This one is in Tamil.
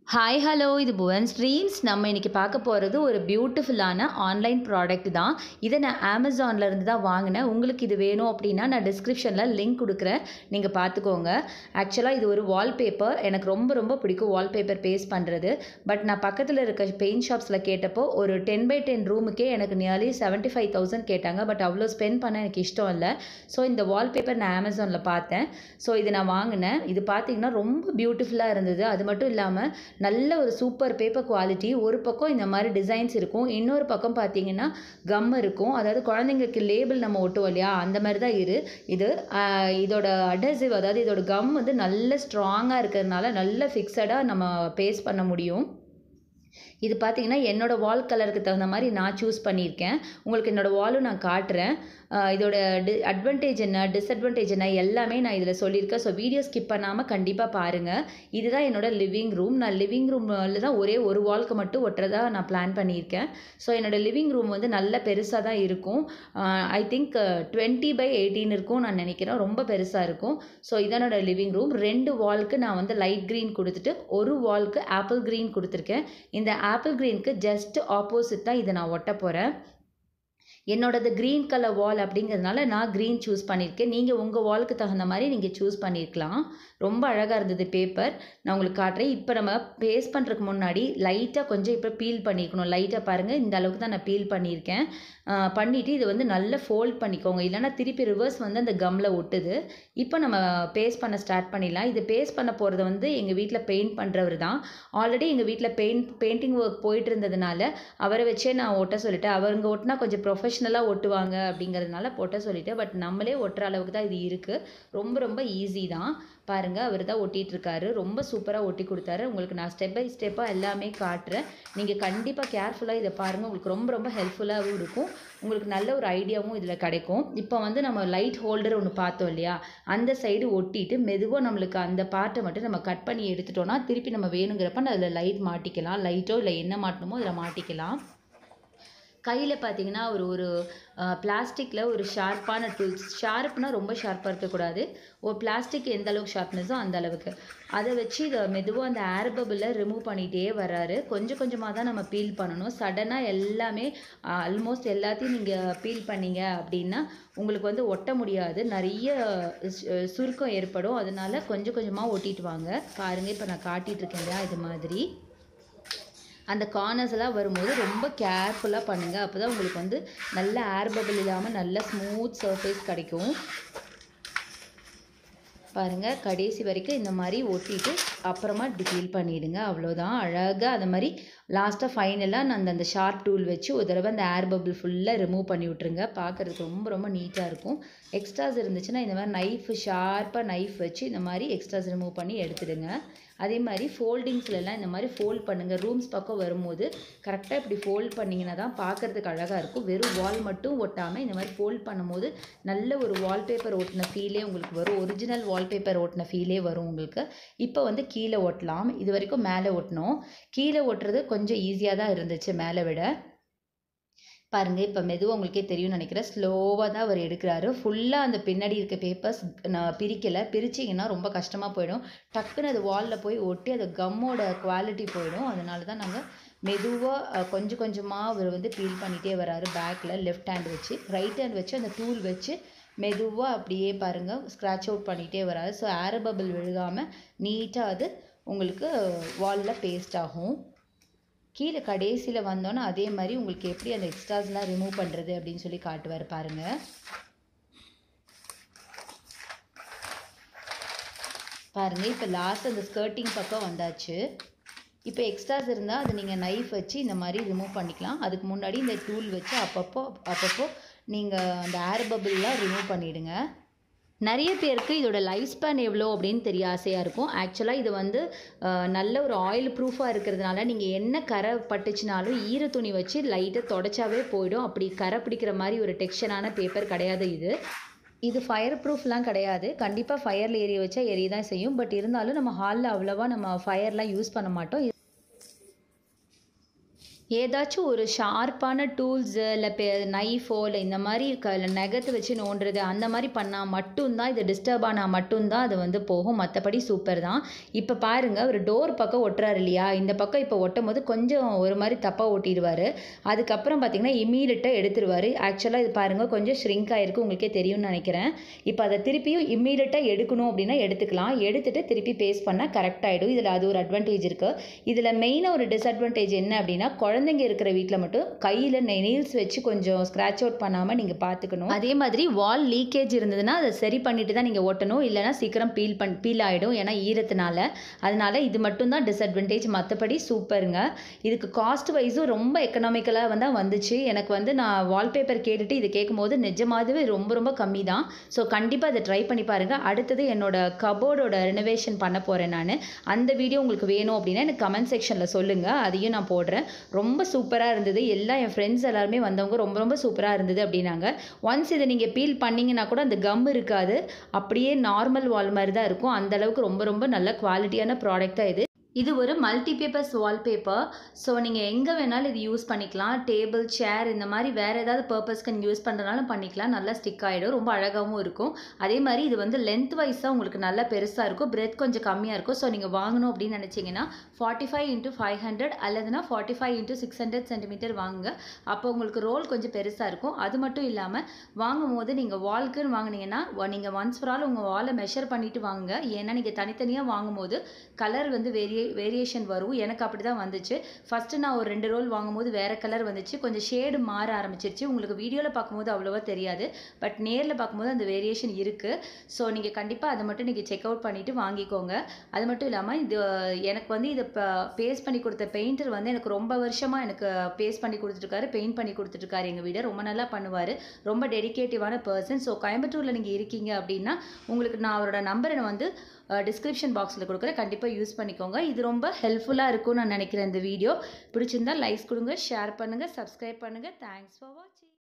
ஹாய் ஹலோ இது புவன் ஸ்ட்ரீம்ஸ் நம்ம இன்றைக்கி பார்க்க போகிறது ஒரு பியூட்டிஃபுல்லான ஆன்லைன் ப்ராடக்ட் தான் இதை நான் அமேசான்ல இருந்து தான் வாங்கினேன் உங்களுக்கு இது வேணும் அப்படின்னா நான் டிஸ்கிரிப்ஷனில் லிங்க் கொடுக்குறேன் நீங்கள் பார்த்துக்கோங்க ஆக்சுவலாக இது ஒரு வால்பேப்பர் எனக்கு ரொம்ப ரொம்ப பிடிக்கும் வால்பேப்பர் பேஸ்ட் பண்ணுறது பட் நான் பக்கத்தில் இருக்க பெயிண்ட் ஷாப்ஸில் கேட்டப்போ ஒரு டென் பை டென் ரூமுக்கே எனக்கு நியர்லி செவன்ட்டி ஃபைவ் தௌசண்ட் கேட்டாங்க பட் அவ்வளோ ஸ்பெண்ட் பண்ண எனக்கு இஷ்டம் இல்லை ஸோ இந்த வால்பேப்பர் நான் அமேசானில் பார்த்தேன் ஸோ இது நான் வாங்கினேன் இது பார்த்தீங்கன்னா ரொம்ப பியூட்டிஃபுல்லாக இருந்தது அது மட்டும் இல்லாமல் நல்ல ஒரு சூப்பர் பேப்பர் குவாலிட்டி ஒரு பக்கம் இந்த மாதிரி டிசைன்ஸ் இருக்கும் இன்னொரு பக்கம் பார்த்தீங்கன்னா கம் இருக்கும் அதாவது குழந்தைங்களுக்கு லேபிள் நம்ம ஒட்டுவோம் இல்லையா அந்த மாதிரி தான் இரு இது ஆஹ் இதோட அடசிவ் அதாவது இதோட கம் வந்து நல்ல ஸ்ட்ராங்காக இருக்கிறதுனால நல்ல ஃபிக்ஸடாக நம்ம பேஸ்ட் பண்ண முடியும் இது பார்த்தீங்கன்னா என்னோடய வால் கலருக்கு தகுந்த மாதிரி நான் சூஸ் பண்ணியிருக்கேன் உங்களுக்கு என்னோடய வாலும் நான் காட்டுறேன் ஆஹ் இதோட டி அட்வான்டேஜ் என்ன டிஸ்அட்வான்டேஜ் என்ன எல்லாமே நான் இதில் சொல்லியிருக்கேன் ஸோ வீடியோ ஸ்கிப் பண்ணாமல் கண்டிப்பாக பாருங்கள் இதுதான் என்னோட லிவிங் ரூம் நான் லிவிங் ரூமில் தான் ஒரே ஒரு வால்க்கு மட்டும் ஒட்டுறதா நான் பிளான் பண்ணியிருக்கேன் ஸோ என்னோட லிவிங் ரூம் வந்து நல்ல பெருசாக தான் இருக்கும் I think twenty by eighteen இருக்கும் நான் நினைக்கிறேன் ரொம்ப பெருசாக இருக்கும் ஸோ இதான் என்னோட லிவிங் ரூம் ரெண்டு வால்க்கு நான் வந்து லைட் க்ரீன் கொடுத்துட்டு ஒரு வால்க்கு ஆப்பிள் க்ரீன் கொடுத்துருக்கேன் இந்த ஆப்பிள் க்ரீனுக்கு ஜஸ்ட் ஆப்போசிட் தான் இதை நான் ஒட்ட போகிறேன் என்னோடது க்ரீன் கலர் வால் அப்படிங்கிறதுனால நான் க்ரீன் சூஸ் பண்ணியிருக்கேன் நீங்கள் உங்கள் வாலுக்கு தகுந்த மாதிரி நீங்கள் சூஸ் பண்ணியிருக்கலாம் ரொம்ப அழகாக இருந்தது பேப்பர் நான் உங்களுக்கு காட்டுறேன் இப்போ நம்ம பேஸ்ட் பண்ணுறதுக்கு முன்னாடி லைட்டாக கொஞ்சம் இப்போ பீல் பண்ணியிருக்கணும் லைட்டாக பாருங்கள் இந்த அளவுக்கு தான் நான் பீல் பண்ணியிருக்கேன் பண்ணிவிட்டு இது வந்து நல்லா ஃபோல்ட் பண்ணிக்கோங்க இல்லைன்னா திருப்பி ரிவர்ஸ் வந்து அந்த கம்மில் ஒட்டுது இப்போ நம்ம பேஸ்ட் பண்ண ஸ்டார்ட் பண்ணிடலாம் இது பேஸ்ட் பண்ண போகிறது வந்து எங்கள் வீட்டில் பெயிண்ட் பண்ணுறவர் தான் ஆல்ரெடி எங்கள் வீட்டில் பெயிண்ட் பெயிண்டிங் ஒர்க் போயிட்டு இருந்ததுனால அவரை வச்சே நான் ஒட்ட சொல்லிட்டேன் அவங்க ஒட்டினா கொஞ்சம் ப்ரொஃபஷ்னலாக ஒட்டுவாங்க அப்படிங்கிறதுனால ஒட்ட சொல்லிட்டேன் பட் நம்மளே ஒட்டுற அளவுக்கு தான் இது இருக்குது ரொம்ப ரொம்ப ஈஸி தான் பாருங்கள் அவர் தான் ஒட்டிகிட்டு இருக்காரு ரொம்ப சூப்பராக ஒட்டி கொடுத்தாரு உங்களுக்கு நான் ஸ்டெப் பை ஸ்டெப்பாக எல்லாமே காட்டுறேன் நீங்கள் கண்டிப்பாக கேர்ஃபுல்லாக இதை பாருங்கள் உங்களுக்கு ரொம்ப ரொம்ப ஹெல்ப்ஃபுல்லாகவும் இருக்கும் உங்களுக்கு நல்ல ஒரு ஐடியாவும் இதில் கிடைக்கும் இப்போ வந்து நம்ம லைட் ஹோல்டர் ஒன்று பார்த்தோம் இல்லையா அந்த சைடு ஒட்டிட்டு மெதுவாக நம்மளுக்கு அந்த பார்ட்டை மட்டும் நம்ம கட் பண்ணி எடுத்துட்டோம்னா திருப்பி நம்ம வேணுங்கிறப்ப அதில் லைட் மாட்டிக்கலாம் லைட்டோ இல்லை என்ன மாட்டணுமோ அதில் மாட்டிக்கலாம் கையில் பார்த்தீங்கன்னா ஒரு ஒரு பிளாஸ்டிக்கில் ஒரு ஷார்ப்பான டூல்ஸ் ஷார்ப்னா ரொம்ப ஷார்ப்பாக இருக்கக்கூடாது ஒரு பிளாஸ்டிக் எந்த அளவுக்கு ஷார்ப்னஸோ அந்த அளவுக்கு அதை வச்சு இதை மெதுவாக அந்த ஏர் பபிளில் ரிமூவ் பண்ணிகிட்டே வராரு கொஞ்சம் கொஞ்சமாக தான் நம்ம பீல் பண்ணணும் சடனாக எல்லாமே ஆல்மோஸ்ட் எல்லாத்தையும் நீங்கள் பீல் பண்ணீங்க அப்படின்னா உங்களுக்கு வந்து ஒட்ட முடியாது நிறைய சுருக்கம் ஏற்படும் அதனால கொஞ்சம் கொஞ்சமாக ஒட்டிட்டு வாங்க பாருங்கள் இப்போ நான் காட்டிகிட்டு இருக்கேன் இல்லையா இது மாதிரி அந்த கார்னர்ஸ் எல்லாம் வரும்போது ரொம்ப கேர்ஃபுல்லாக பண்ணுங்கள் அப்போ தான் உங்களுக்கு வந்து நல்ல ஏர் பபிள் இல்லாமல் நல்ல ஸ்மூத் சர்ஃபேஸ் கிடைக்கும் பாருங்கள் கடைசி வரைக்கும் இந்த மாதிரி ஒட்டிட்டு அப்புறமா ஃபீல் பண்ணிவிடுங்க அவ்வளோதான் அழகாக அந்த மாதிரி லாஸ்ட்டாக ஃபைனலாக நான் அந்த ஷார்ப் டூல் வச்சு ஒரு தடவை அந்த ஏர் பபிள் ஃபுல்லாக ரிமூவ் பண்ணி விட்ருங்க பார்க்குறதுக்கு ரொம்ப ரொம்ப நீட்டாக இருக்கும் எக்ஸ்ட்ராஸ் இருந்துச்சுன்னா இந்த மாதிரி நைஃப் ஷார்ப்பாக நைஃப் வச்சு இந்த மாதிரி எக்ஸ்ட்ராஸ் ரிமூவ் பண்ணி எடுத்துடுங்க அதே மாதிரி ஃபோல்டிங்ஸ்லலாம் இந்த மாதிரி ஃபோல்ட் பண்ணுங்கள் ரூம்ஸ் பக்கம் வரும்போது கரெக்டாக இப்படி ஃபோல்ட் பண்ணிங்கன்னா தான் பார்க்குறதுக்கு அழகாக இருக்கும் வெறும் வால் மட்டும் ஒட்டாமல் இந்த மாதிரி ஃபோல்ட் பண்ணும்போது நல்ல ஒரு வால்பேப்பர் ஓட்டின ஃபீலே உங்களுக்கு வரும் ஒரிஜினல் வால்பேப்பர் ஓட்டின ஃபீலே வரும் உங்களுக்கு இப்போ வந்து கீழே ஒட்டலாம் இது வரைக்கும் மேலே ஒட்டணும் கீழே ஒட்டுறது கொஞ்சம் ஈஸியாக தான் இருந்துச்சு மேலே விட பாருங்கள் இப்போ மெதுவாக உங்களுக்கே தெரியும்னு நினைக்கிறேன் ஸ்லோவாக தான் அவர் எடுக்கிறாரு ஃபுல்லாக அந்த பின்னாடி இருக்க பேப்பர்ஸ் நான் பிரிக்கலை பிரிச்சிங்கன்னா ரொம்ப கஷ்டமாக போயிடும் டக்குன்னு அது வாலில் போய் ஒட்டி அது கம்மோட குவாலிட்டி போயிடும் அதனால தான் நாங்கள் மெதுவாக கொஞ்சம் கொஞ்சமாக அவர் வந்து பீல் பண்ணிகிட்டே வராரு பேக்கில் லெஃப்ட் ஹேண்ட் வச்சு ரைட் ஹேண்ட் வச்சு அந்த டூல் வச்சு மெதுவாக அப்படியே பாருங்கள் ஸ்க்ராட்ச் அவுட் பண்ணிகிட்டே வராது ஸோ ஏர் பபிள் விழுகாமல் நீட்டாக அது உங்களுக்கு வாலில் பேஸ்ட் ஆகும் கீழே கடைசியில் வந்தோன்னே அதே மாதிரி உங்களுக்கு எப்படி அந்த எக்ஸ்ட்ராஸ்லாம் ரிமூவ் பண்ணுறது அப்படின்னு சொல்லி காட்டுவார் பாருங்கள் பாருங்கள் இப்போ லாஸ்ட் அந்த ஸ்கர்ட்டிங் பக்கம் வந்தாச்சு இப்போ எக்ஸ்ட்ராஸ் இருந்தால் அதை நீங்கள் நைஃப் வச்சு இந்த மாதிரி ரிமூவ் பண்ணிக்கலாம் அதுக்கு முன்னாடி இந்த டூல் வச்சு அப்பப்போ அப்பப்போ நீங்கள் அந்த ஏர் பபிள்லாம் ரிமூவ் பண்ணிவிடுங்க நிறைய பேருக்கு இதோட லைஃப் ஸ்பேன் எவ்வளோ அப்படின்னு தெரிய ஆசையாக இருக்கும் ஆக்சுவலாக இது வந்து நல்ல ஒரு ஆயில் ப்ரூஃபாக இருக்கிறதுனால நீங்கள் என்ன கரை பட்டுச்சுனாலும் ஈர துணி வச்சு லைட்டாக தொடச்சாவே போயிடும் அப்படி கரை பிடிக்கிற மாதிரி ஒரு டெக்ஸ்டரான பேப்பர் கிடையாது இது இது ஃபயர் ப்ரூஃப்லாம் கிடையாது கண்டிப்பாக ஃபயரில் எரிய வச்சா எரிய தான் செய்யும் பட் இருந்தாலும் நம்ம ஹாலில் அவ்வளோவா நம்ம ஃபயர்லாம் யூஸ் பண்ண மாட்டோம் ஏதாச்சும் ஒரு ஷார்ப்பான டூல்ஸு இல்லை பெ நைஃபோ இல்லை இந்த மாதிரி க நகத்தை வச்சு நோண்டுறது அந்த மாதிரி பண்ணால் மட்டும்தான் இது டிஸ்டர்ப் ஆனால் மட்டும்தான் அது வந்து போகும் மற்றபடி சூப்பர் தான் இப்போ பாருங்கள் ஒரு டோர் பக்கம் ஒட்டுறாரு இல்லையா இந்த பக்கம் இப்போ ஒட்டும் போது கொஞ்சம் ஒரு மாதிரி தப்பாக ஒட்டிடுவார் அதுக்கப்புறம் பார்த்தீங்கன்னா இம்மீடியட்டாக எடுத்துருவார் ஆக்சுவலாக இது பாருங்கள் கொஞ்சம் ஷ்ரிங்க் ஆகிருக்கு உங்களுக்கே தெரியும்னு நினைக்கிறேன் இப்போ அதை திருப்பியும் இம்மீடியட்டாக எடுக்கணும் அப்படின்னா எடுத்துக்கலாம் எடுத்துட்டு திருப்பி பேஸ்ட் பண்ணால் கரெக்ட் ஆகிடும் இதில் அது ஒரு அட்வான்டேஜ் இருக்குது இதில் மெயினாக ஒரு டிஸ்அட்வான்டேஜ் என்ன அப்படின்னா குழந்தைங்க இருக்கிற வீட்டில் மட்டும் கையில் நெயில்ஸ் வச்சு கொஞ்சம் ஸ்க்ராட்ச் அவுட் பண்ணாமல் நீங்கள் பார்த்துக்கணும் அதே மாதிரி வால் லீக்கேஜ் இருந்ததுன்னா அதை சரி பண்ணிட்டு தான் நீங்கள் ஓட்டணும் இல்லைனா சீக்கிரம் பீல் பண் பீல் ஆகிடும் ஏன்னா ஈரத்தினால அதனால இது மட்டும்தான் டிஸ்அட்வான்டேஜ் மற்றபடி சூப்பருங்க இதுக்கு காஸ்ட் வைஸும் ரொம்ப எக்கனாமிக்கலாக வந்து வந்துச்சு எனக்கு வந்து நான் வால்பேப்பர் கேட்டுட்டு இது கேட்கும்போது நிஜமாகவே ரொம்ப ரொம்ப கம்மி தான் ஸோ கண்டிப்பாக அதை ட்ரை பண்ணி பாருங்கள் அடுத்தது என்னோட கபோர்டோட ரெனோவேஷன் பண்ண போகிறேன் நான் அந்த வீடியோ உங்களுக்கு வேணும் அப்படின்னா எனக்கு கமெண்ட் செக்ஷனில் சொல்லுங்கள் அதையும் நான் போடுறேன் ரொம்ப சூப்பராக இருந்தது எல்லாம் என் ஃப்ரெண்ட்ஸ் எல்லாருமே வந்தவங்க ரொம்ப ரொம்ப சூப்பராக இருந்தது அப்படின்னாங்க ஒன்ஸ் இதை நீங்கள் பீல் பண்ணிங்கன்னா கூட அந்த கம் இருக்காது அப்படியே நார்மல் வால் மாதிரி தான் இருக்கும் அந்த அளவுக்கு ரொம்ப ரொம்ப நல்ல குவாலிட்டியான ப்ராடக்ட் தான் இது இது ஒரு மல்டிபேப்பர்ஸ் வால்பேப்பர் ஸோ நீங்கள் எங்கே வேணாலும் இது யூஸ் பண்ணிக்கலாம் டேபிள் சேர் இந்த மாதிரி வேறு ஏதாவது பர்பஸ்க்கு நீங்கள் யூஸ் பண்ணுறனாலும் பண்ணிக்கலாம் நல்லா ஸ்டிக் ஆகிடும் ரொம்ப அழகாகவும் இருக்கும் அதே மாதிரி இது வந்து லென்த் வைஸாக உங்களுக்கு நல்லா பெருசாக இருக்கும் பிரெத் கொஞ்சம் கம்மியாக இருக்கும் ஸோ நீங்கள் வாங்கணும் அப்படின்னு நினச்சிங்கன்னா forty five into five hundred அல்லதுனா forty five into six hundred centimetre வாங்குங்க அப்போ உங்களுக்கு ரோல் கொஞ்சம் பெருசாக இருக்கும் அது மட்டும் இல்லாமல் வாங்கும் போது நீங்கள் வால்க்குன்னு வாங்கினீங்கன்னா நீங்கள் ஒன்ஸ் ஃபார் ஆல் உங்கள் வாலை மெஷர் பண்ணிவிட்டு வாங்குங்க ஏன்னா நீங்கள் தனித்தனியாக வாங்கும்போது கலர் வந்து வேரிய வேரியேஷன் வரும் எனக்கு அப்படி தான் வந்துச்சு ஃபஸ்ட்டு நான் ஒரு ரெண்டு ரோல் வாங்கும்போது வேறு கலர் வந்துச்சு கொஞ்சம் ஷேடு மாற ஆரம்பிச்சிருச்சு உங்களுக்கு வீடியோவில் பார்க்கும்போது அவ்வளோவா தெரியாது பட் நேரில் பார்க்கும்போது அந்த வேரியேஷன் இருக்குது ஸோ நீங்கள் கண்டிப்பாக அதை மட்டும் நீங்கள் செக் அவுட் பண்ணிவிட்டு வாங்கிக்கோங்க அது மட்டும் இல்லாமல் இது எனக்கு வந்து இதை பேஸ்ட் பண்ணி கொடுத்த பெயிண்டர் வந்து எனக்கு ரொம்ப வருஷமாக எனக்கு பேஸ்ட் பண்ணி கொடுத்துருக்காரு பெயிண்ட் பண்ணி கொடுத்துட்ருக்காரு எங்கள் வீடை ரொம்ப நல்லா பண்ணுவார் ரொம்ப டெடிகேட்டிவான பர்சன் ஸோ கோயம்புத்தூரில் நீங்கள் இருக்கீங்க அப்படின்னா உங்களுக்கு நான் அவரோட நம்பரை நான் வந்து டிஸ்கிரிப்ஷன் பாக்ஸில் கொடுக்குறேன் கண்டிப்பாக யூஸ் பண்ணிக்கோங்க இது ரொம்ப ஹெல்ப்ஃபுல்லாக இருக்கும்னு நான் நினைக்கிறேன் இந்த வீடியோ பிடிச்சிருந்தா லைக்ஸ் கொடுங்க ஷேர் பண்ணுங்கள் சப்ஸ்கிரைப் பண்ணுங்கள் தேங்க்ஸ் ஃபார் வாட்சிங்